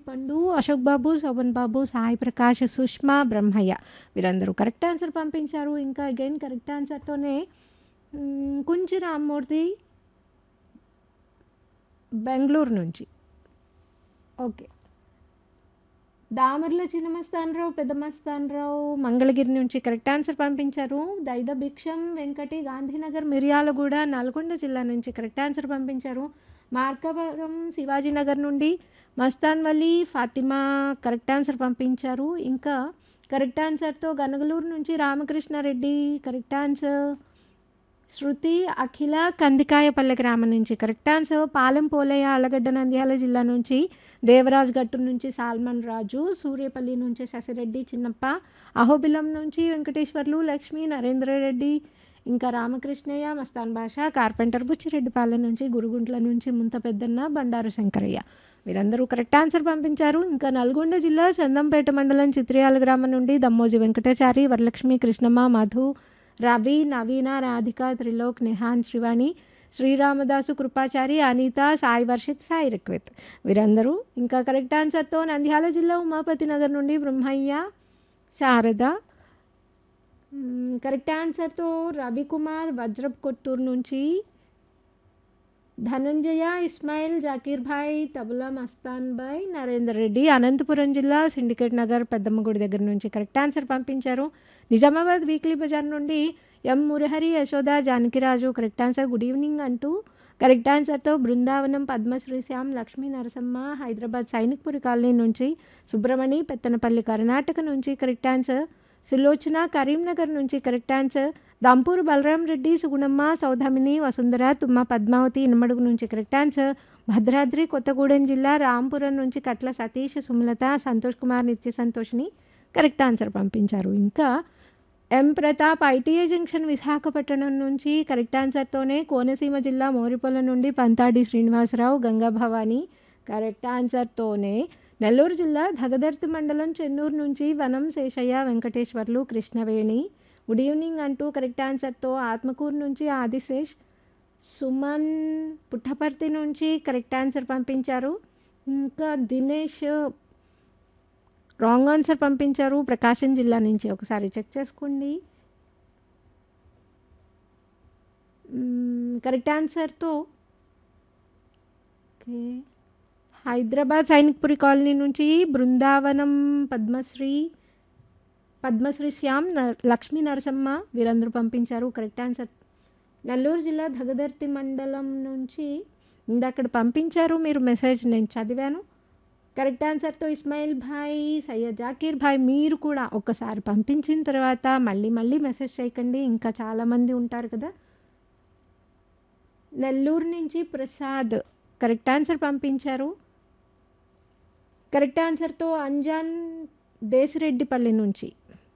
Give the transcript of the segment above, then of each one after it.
పండు అశోక్ బాబు శోభన్ బాబు సాయి ప్రకాష్ సుష్మా బ్రహ్మయ్య వీరందరూ correct answer పంపించారు ఇంకా అగైన్ కరెక్ట్ ఆన్సర్తోనే మ్, కుంచి రామ్మూర్తి బెంగళూరు నుంచి ఓకే దామర్ల చిన్నమస్తానరావు పెద్దమస్తానరావు మంగళగిరి నుంచి కరెక్ట్ ఆన్సర్ పంపించారు దైద భిక్షం వెంకటి గాంధీనగర్ మిర్యాలగూడ నల్గొండ జిల్లా నుంచి కరెక్ట్ ఆన్సర్ పంపించారు మార్కాపురం శివాజీనగర్ నుండి మస్తాన్ వలి ఫాతిమా కరెక్ట్ ఆన్సర్ పంపించారు ఇంకా కరెక్ట్ ఆన్సర్తో గనగలూరు నుంచి రామకృష్ణారెడ్డి కరెక్ట్ ఆన్సర్ శృతి అఖిల కందికాయపల్లె గ్రామం నుంచి కరెక్ట్ ఆన్సర్ పాలెం పోలయ్య అల్లగడ్డ నంద్యాల జిల్లా నుంచి దేవరాజ్ గట్టు నుంచి సాల్మన్ రాజు సూర్యపల్లి నుంచి శశిరెడ్డి చిన్నప్ప అహోబిలం నుంచి వెంకటేశ్వర్లు లక్ష్మి నరేంద్రరెడ్డి ఇంకా రామకృష్ణయ్య మస్తాన్ భాష కార్పెంటర్ బుచ్చిరెడ్డిపాలెం నుంచి గురుగుంట్ల నుంచి ముంత పెద్దన్న బండారు శంకరయ్య వీరందరూ కరెక్ట్ ఆన్సర్ పంపించారు ఇంకా నల్గొండ జిల్లా చందంపేట మండలం చిత్రియాల గ్రామం నుండి దమ్మోజి వెంకటాచారి వరలక్ష్మి కృష్ణమ్మ మధు రవి నవీన రాధిక త్రిలోక్ నిహాన్ శ్రీవాణి శ్రీరామదాసు కృపాచారి అనిత సాయి వర్షిత్ సాయి రిక్విత్ వీరందరూ ఇంకా కరెక్ట్ ఆన్సర్తో నంద్యాల జిల్లా ఉమాపతి నగర్ నుండి బ్రహ్మయ్య శారద మ్, కరెక్ట్ ఆన్సర్తో రవికుమార్ వజ్రప్ కొట్టూరు నుంచి ధనంజయ ఇస్మాయిల్ జాకీర్ భాయ్ తబులా మస్తాన్ భాయ్ నరేందర్ రెడ్డి అనంతపురం జిల్లా సిండికేట్ నగర్ పెద్దమ్మగుడి దగ్గర నుంచి కరెక్ట్ ఆన్సర్ పంపించారు నిజామాబాద్ వీక్లీ బజార్ నుండి M Murahari Yashoda Janakiraju correct answer good evening అంటూ కరెక్ట్ ఆన్సర్తో బృందావనం పద్మశ్రీ శ్యామ్ లక్ష్మీ నరసమ్మ హైదరాబాద్ సైనిక్పురి కాలనీ నుంచి సుబ్రమణి పెత్తనపల్లి కర్ణాటక నుంచి కరెక్ట్ ఆన్సర్ సులోచన కరీంనగర్ నుంచి కరెక్ట్ ఆన్సర్ దంపూర్ బలరాం రెడ్డి సుగుణమ్మ సౌధామిని వసుంధర తుమ్మ పద్మావతి ఇనమడుగు నుంచి కరెక్ట్ ఆన్సర్ భద్రాద్రి కొత్తగూడెం జిల్లా రాంపురం నుంచి కట్ల సతీష్ సుమలత సంతోష్ కుమార్ నిత్య సంతోష్ని కరెక్ట్ ఆన్సర్ పంపించారు ఇంకా M Pratap ITI junction Visakhapatnam నుంచి కరెక్ట్ ఆన్సర్తోనే కోనసీమ జిల్లా మోరిపొల నుండి పంతాడి శ్రీనివాసరావు గంగా భవాని కరెక్ట్ ఆన్సర్తోనే నెల్లూరు జిల్లా దగదర్తి మండలం చెన్నూరు నుంచి వనం శేషయ్య వెంకటేశ్వర్లు కృష్ణవేణి గుడ్ ఈవినింగ్ అంటూ కరెక్ట్ ఆన్సర్తో ఆత్మకూరు నుంచి ఆదిశేష్ సుమన్ పుట్టపర్తి నుంచి కరెక్ట్ ఆన్సర్ పంపించారు ఇంకా దినేష్ రాంగ్ ఆన్సర్ పంపించారు ప్రకాశం జిల్లా నుంచి ఒకసారి చెక్ చేసుకోండి మ్మ్, కరెక్ట్ ఆన్సర్తో ఓకే హైదరాబాద్ సైనిక్పురి కాలనీ నుంచి బృందావనం పద్మశ్రీ పద్మశ్రీ శ్యామ్ న- లక్ష్మీ నరసమ్మ వీరందరూ పంపించారు కరెక్ట్ ఆన్సర్ నెల్లూరు జిల్లా దగదర్తి మండలం నుంచి ఇందక్కడ పంపించారు మీరు మెసేజ్ నేను చదివాను కరెక్ట్ ఆన్సర్తో ఇస్మాయిల్ భాయ్ సయ్యద్ జాకీర్ భాయ్ మీరు కూడా ఒకసారి పంపించిన తర్వాత మళ్ళీ మళ్ళీ మెసేజ్ చేయకండి ఇంకా చాలామంది ఉంటారు కదా నెల్లూరు నుంచి ప్రసాద్ కరెక్ట్ ఆన్సర్ పంపించారు కరెక్ట్ ఆన్సర్తో అంజాన్ దేశిరెడ్డిపల్లి నుంచి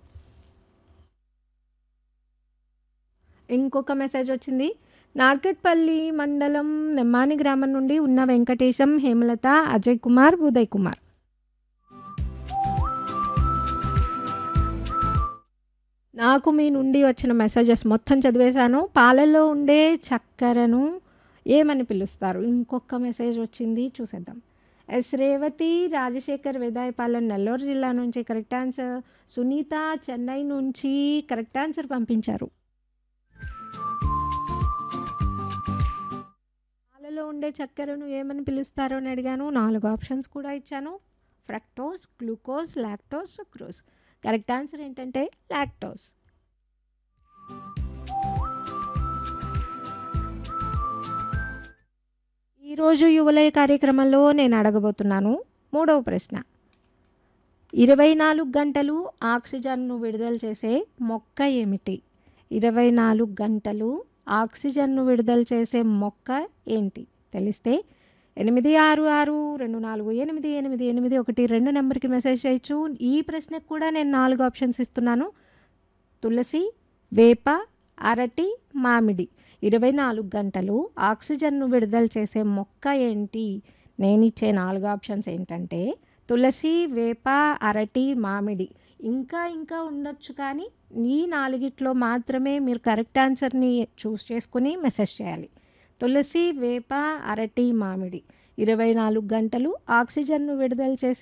ఇంకొక మెసేజ్ వచ్చింది నార్కట్పల్లి మండలం నెమ్మాని గ్రామం నుండి ఉన్న వెంకటేశం హేమలత అజయ్ కుమార్ ఉదయ్ కుమార్ నాకు మీ నుండి వచ్చిన మెసేజెస్ మొత్తం చదివేశాను పాలల్లో ఉండే చక్కెరను ఏమని పిలుస్తారు ఇంకొక మెసేజ్ వచ్చింది చూసేద్దాం ఎస్ రేవతి రాజశేఖర్ వేదాయపాలెం నెల్లూరు జిల్లా నుంచి కరెక్ట్ ఆన్సర్ సునీత చెన్నై నుంచి కరెక్ట్ ఆన్సర్ పంపించారు పాలలో ఉండే చక్కెరను ఏమని పిలుస్తారో అని అడిగాను నాలుగు ఆప్షన్స్ కూడా ఇచ్చాను fructose glucose lactose sucrose correct answer ఏంటంటే లాక్టోస్ ఈరోజు యువలయ కార్యక్రమంలో నేను అడగబోతున్నాను మూడవ ప్రశ్న ఇరవై నాలుగు గంటలు ఆక్సిజన్ను విడుదల చేసే మొక్క ఏమిటి ఇరవై నాలుగు గంటలు ఆక్సిజన్ను విడుదల చేసే మొక్క ఏంటి తెలిస్తే ఎనిమిది ఆరు ఆరు రెండు నాలుగు ఎనిమిది ఎనిమిది ఎనిమిది ఒకటి రెండు నెంబర్కి మెసేజ్ చేయొచ్చు ఈ ప్రశ్నకు కూడా నేను నాలుగు ఆప్షన్స్ ఇస్తున్నాను తులసి వేప అరటి మామిడి ఇరవై నాలుగు గంటలు ఆక్సిజన్ను విడుదల చేసే మొక్క ఏంటి నేను ఇచ్చే నాలుగు ఆప్షన్స్ ఏంటంటే తులసి వేప అరటి మామిడి ఇంకా ఇంకా ఉండొచ్చు కానీ ఈ నాలుగిట్లో మాత్రమే మీరు కరెక్ట్ ఆన్సర్ని చూస్ చేసుకుని మెసేజ్ చేయాలి తులసి వేప అరటి మామిడి ఇరవై నాలుగు గంటలు ఆక్సిజన్ను విడుదల చేసే